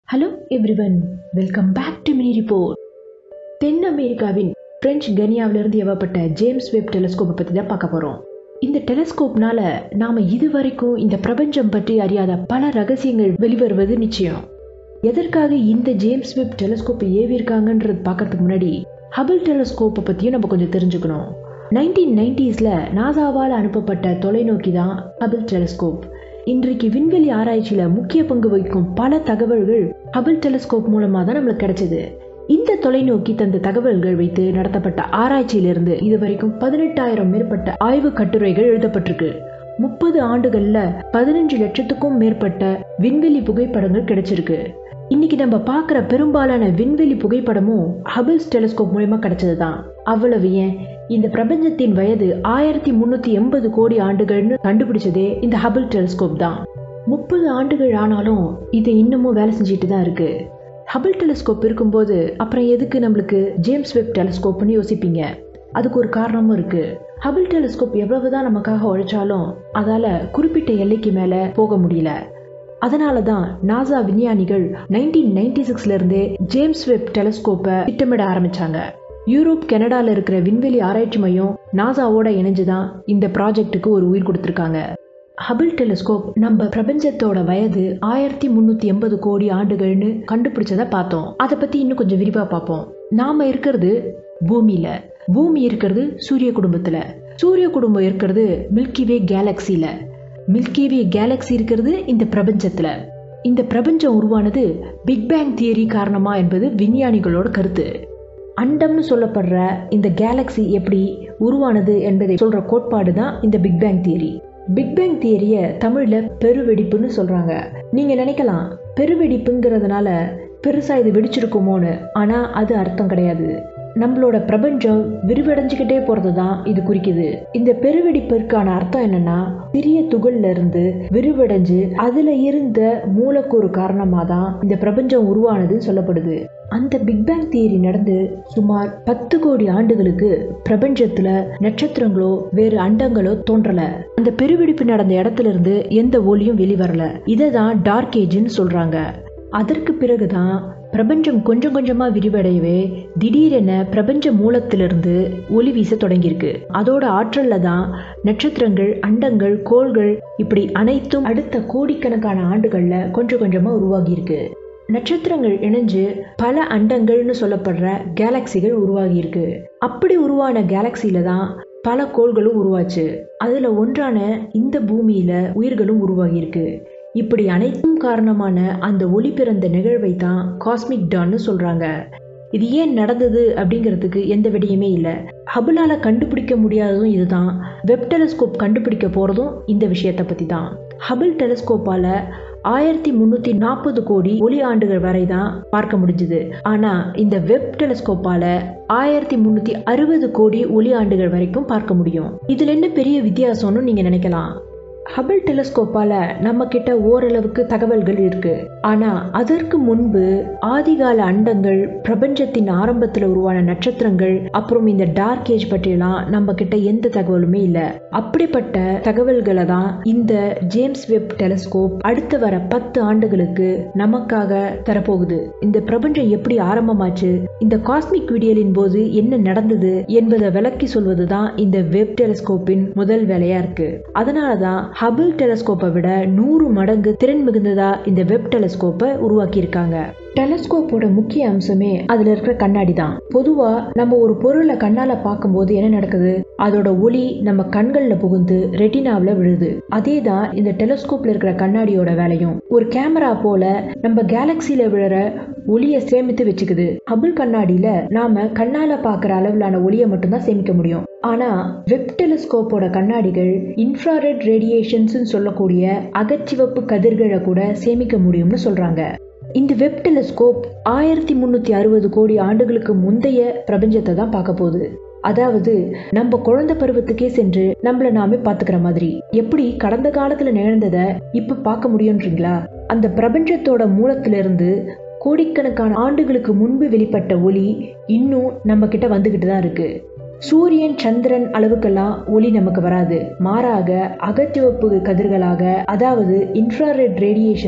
hello everyone welcome back to mini report தென் அமெரிக்காவின் French கனியாவிலிருந்து ஏவப்பட்ட ஜேம்ஸ் வெப் டெலஸ்கோப்பை பற்றி தான் பார்க்க போகிறோம் இந்த டெலஸ்கோப்னால நாம் இதுவரைக்கும் இந்த பிரபஞ்சம் பற்றி அறியாத பல ரகசியங்கள் வெளிவருவது நிச்சயம் எதற்காக இந்த ஜேம்ஸ் வெப் டெலஸ்கோப்பை ஏவிருக்காங்கன்றது பார்க்கறதுக்கு முன்னாடி ஹபிள் டெலஸ்கோப்பை பற்றியும் நம்ம கொஞ்சம் தெரிஞ்சுக்கணும் நைன்டீன் நைன்டிஸில் நாசாவால் அனுப்பப்பட்ட தொலைநோக்கி தான் ஹபிள் டெலஸ்கோப் இன்றைக்கு விண்வெளி ஆராய்ச்சியில் முக்கிய பங்கு வகிக்கும் பல தகவல்கள் ஹபிள் டெலஸ்கோப் மூலமாக தான் நம்மளுக்கு கிடைச்சது இந்த தொலைநோக்கி தந்த தகவல்கள் வைத்து நடத்தப்பட்ட ஆராய்ச்சியிலிருந்து இதுவரைக்கும் பதினெட்டாயிரம் மேற்பட்ட ஆய்வு கட்டுரைகள் எழுதப்பட்டிருக்கு முப்பது ஆண்டுகள்ல பதினஞ்சு லட்சத்துக்கும் மேற்பட்ட விண்வெளி புகைப்படங்கள் கிடைச்சிருக்கு இன்னைக்கு நம்ம பார்க்குற பெரும்பாலான விண்வெளி புகைப்படமும் ஹபிள்ஸ் டெலிஸ்கோப் மூலமா கிடைச்சது தான் அவ்வளவு ஏன் இந்த பிரபஞ்சத்தின் வயது ஆயிரத்தி முன்னூத்தி எண்பது கோடி ஆண்டுகள்னு கண்டுபிடிச்சதே இந்த ஹபிள் டெலிஸ்கோப் தான் முப்பது ஆண்டுகள் ஆனாலும் இது இன்னமும் வேலை செஞ்சுட்டு தான் இருக்கு ஹபிள் டெலிஸ்கோப் இருக்கும்போது அப்புறம் எதுக்கு நம்மளுக்கு ஜேம்ஸ் வெப் டெலிஸ்கோப்னு யோசிப்பீங்க அதுக்கு ஒரு காரணமும் இருக்கு ஹபிள் டெலிஸ்கோப் எவ்வளவுதான் நமக்காக உழைச்சாலும் அதால குறிப்பிட்ட எல்லைக்கு மேல போக முடியல அதனால தான் நாசா விஞ்ஞானிகள் நைன்டீன் நைன்டி சிக்ஸ்ல இருந்தே ஜேம்ஸ் வெப் டெலிஸ்கோப்பை திட்டமிட ஆரம்பிச்சாங்க யூரோப் கனடால இருக்கிற விண்வெளி ஆராய்ச்சி மையம் நாசாவோட இணைஞ்சுதான் இந்த ப்ராஜெக்ட்டுக்கு ஒரு உயிர் கொடுத்துருக்காங்க ஹபிள் டெலிஸ்கோப் நம்ம பிரபஞ்சத்தோட வயது ஆயிரத்தி முன்னூத்தி எண்பது கோடி ஆண்டுகள்னு கண்டுபிடிச்சதை பார்த்தோம் அதை பத்தி இன்னும் கொஞ்சம் விரிவா பார்ப்போம் நாம இருக்கிறது பூமியில பூமி இருக்கிறது சூரிய குடும்பத்துல சூரிய குடும்பம் இருக்கிறது மில்கிவே கேலக்சில மில்கிவே கேலக்சி இருக்கிறது இந்த பிரபஞ்சத்துல இந்த பிரபஞ்சம் உருவானது பிக் பேங் தியரி காரணமா என்பது விஞ்ஞானிகளோட கருத்து அண்டம்னு சொல்லப்படுற இந்த கேலக்சி எப்படி உருவானது என்பதை சொல்ற கோட்பாடு தான் இந்த big bang theory big bang தியரிய தமிழ்ல பெருவெடிப்புன்னு சொல்றாங்க நீங்க நினைக்கலாம் பெருவெடிப்புங்கிறதுனால பெருசா இது வெடிச்சிருக்குமோன்னு ஆனா அது அர்த்தம் கிடையாது நம்மளோட பிரபஞ்சம் விரிவடைஞ்சுக்கிட்டே போறது தான் இது குறிக்குது இந்த பெருவெடிப்பிற்கான அர்த்தம் என்னன்னா சிறிய துகள்ல இருந்து விரிவடைஞ்சு அதுல இருந்த மூலக்கூறு காரணமா தான் இந்த பிரபஞ்சம் உருவானதுன்னு சொல்லப்படுது அந்த பிக் பேங் தியரி நடந்து சுமார் பத்து கோடி ஆண்டுகளுக்கு பிரபஞ்சத்துல நட்சத்திரங்களோ வேறு அண்டங்களோ தோன்றல அந்த பெருவெடிப்பு நடந்த இடத்துல இருந்து எந்த ஒளியும் வெளிவரல இதை தான் டார்க் ஏஜ்னு சொல்றாங்க அதற்கு பிறகுதான் பிரபஞ்சம் கொஞ்சம் கொஞ்சமா விரிவடையவே திடீரென பிரபஞ்ச மூலத்திலிருந்து ஒளி வீச தொடங்கியிருக்கு அதோட ஆற்றல்ல தான் நட்சத்திரங்கள் அண்டங்கள் கோள்கள் இப்படி அனைத்தும் அடுத்த கோடிக்கணக்கான ஆண்டுகள்ல கொஞ்சம் கொஞ்சமா உருவாகி இருக்கு நட்சத்திரங்கள் இணைஞ்சு பல அண்டங்கள்னு சொல்லப்படுற கேலக்சிகள் உருவாகி இருக்கு அப்படி உருவான கேலக்சியில தான் பல கோள்களும் உருவாச்சு அதுல ஒன்றான இந்த பூமியில உயிர்களும் உருவாகி இருக்கு இப்படி அனைத்தும் காரணமான அந்த ஒளி பிறந்த நிகழ்வை தான் காஸ்மிக் டான்னு சொல்றாங்க இது ஏன் நடந்தது அப்படிங்கிறதுக்கு எந்த விடையுமே இல்லை ஹபுலால கண்டுபிடிக்க முடியாததும் இதுதான் வெப் டெலிஸ்கோப் கண்டுபிடிக்க போறதும் இந்த விஷயத்தை பத்தி தான் ஹபிள் டெலிஸ்கோப்பால ஆயிரத்தி முன்னூத்தி நாற்பது கோடி ஒளி ஆண்டுகள் வரை தான் பார்க்க முடிஞ்சுது ஆனா இந்த வெப் டெலிஸ்கோப்பால ஆயிரத்தி முன்னூத்தி அறுபது கோடி ஒளி ஆண்டுகள் வரைக்கும் பார்க்க முடியும் இதுல என்ன பெரிய வித்தியாசம்னு நீங்க நினைக்கலாம் ஹபிள் டெலிஸ்கோப்பால நம்ம கிட்ட ஓரளவுக்கு தகவல்கள் இருக்கு ஆனா அதற்கு முன்பு ஆதிகால அண்டங்கள் பிரபஞ்சத்தின் ஆரம்பத்துல உருவான நட்சத்திரங்கள் அப்புறம் இந்த டார்க் ஏஜ் பற்றியெல்லாம் நம்ம கிட்ட எந்த தகவலுமே இல்ல அப்படிப்பட்ட தகவல்களை தான் இந்த ஜேம்ஸ் வெப் டெலிஸ்கோப் அடுத்து வர பத்து ஆண்டுகளுக்கு நமக்காக தரப்போகுது இந்த பிரபஞ்சம் எப்படி ஆரம்பமாச்சு இந்த காஸ்மிக் விடியலின் போது என்ன நடந்தது என்பதை விளக்கி சொல்வதுதான் இந்த வெப் டெலிஸ்கோப்பின் முதல் வேலையா இருக்கு அதனாலதான் ஹபிள் டெலஸ்கோப்பை விட நூறு மடங்கு திறன் மிகுந்ததா இந்த வெப் டெலஸ்கோப்பை உருவாக்கி இருக்காங்க டெலஸ்கோப்போட முக்கிய அம்சமே அதுல இருக்கிற கண்ணாடி தான் பொதுவா நம்ம ஒரு பொருளை கண்ணால பார்க்கும்போது என்ன நடக்குது அதோட ஒளி நம்ம கண்கள்ல புகுந்து ரெட்டினாவில விழுது அதே தான் இந்த டெலஸ்கோப்ல இருக்கிற கண்ணாடியோட வேலையும் ஒரு கேமரா போல நம்ம கேலக்சில விழுற ஒளியை சேமித்து வச்சுக்குது ஹபிள் கண்ணாடியில நாம கண்ணால பாக்குற அளவிலான ஒளியை மட்டும்தான் சேமிக்க முடியும் ஆனா வெப் டெலிஸ்கோப்போட கண்ணாடிகள் இன்ஃப்ராரெட் ரேடியேஷன்ஸ் சொல்லக்கூடிய அகச்சிவப்பு கதிர்களை கூட சேமிக்க முடியும்னு சொல்றாங்க இந்த வெப் டெலிஸ்கோப் ஆயிரத்தி முன்னூத்தி அறுபது கோடி ஆண்டுகளுக்கு முந்தைய பிரபஞ்சத்தை தான் பார்க்க போகுது அதாவது நம்ம குழந்தை பருவத்துக்கே சென்று நம்மள நாமே பாத்துக்கிற மாதிரி எப்படி கடந்த காலத்துல நிகழ்ந்தத இப்ப பார்க்க முடியும்ன்றீங்களா அந்த பிரபஞ்சத்தோட மூலத்திலிருந்து கோடிக்கணக்கான ஆண்டுகளுக்கு முன்பு வெளிப்பட்ட ஒளி இன்னும் நம்ம கிட்ட வந்துகிட்டு தான் இருக்கு சூரியன் சந்திரன் அளவுக்கெல்லாம் ஒளி நமக்கு வராது மாறாக அகச்சிவப்பு கதிர்களாக அதாவது இன்ஃப்ராரெட் ரேடியேஷனா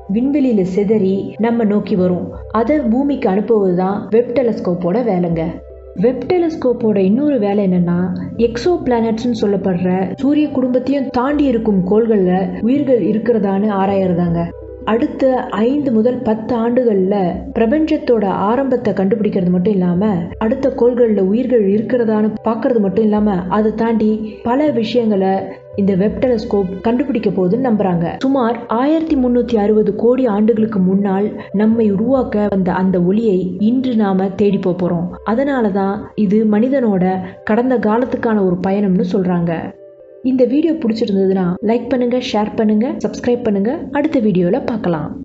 விண்வெளியில சிதறி நம்ம நோக்கி வரும் அதை பூமிக்கு அனுப்புவது தான் வெப் டெலஸ்கோப்போட வேலைங்க வெப் டெலஸ்கோப்போட இன்னொரு வேலை என்னன்னா எக்ஸோ பிளானட்ஸ்னு சொல்லப்படுற சூரிய குடும்பத்தையும் தாண்டி இருக்கும் கோள்களில் உயிர்கள் இருக்கிறதான்னு ஆராயறதாங்க அடுத்த ஐந்து முதல் பத்து ஆண்டுகளில் பிரபஞ்சத்தோட ஆரம்பத்தை கண்டுபிடிக்கிறது மட்டும் இல்லாமல் அடுத்த கோள்களில் உயிர்கள் இருக்கிறதான்னு பார்க்கறது மட்டும் இல்லாமல் அதை தாண்டி பல விஷயங்களை இந்த வெப் டெலஸ்கோப் கண்டுபிடிக்க போகுதுன்னு நம்புறாங்க சுமார் ஆயிரத்தி முன்னூத்தி அறுபது கோடி ஆண்டுகளுக்கு முன்னால் நம்மை உருவாக்க வந்த அந்த ஒளியை இன்று நாம தேடி போப் போறோம் அதனால தான் இது மனிதனோட கடந்த காலத்துக்கான ஒரு பயணம்னு சொல்றாங்க இந்த வீடியோ பிடிச்சிருந்ததுன்னா லைக் பண்ணுங்க ஷேர் பண்ணுங்க சப்ஸ்கிரைப் பண்ணுங்க அடுத்த வீடியோவில் பார்க்கலாம்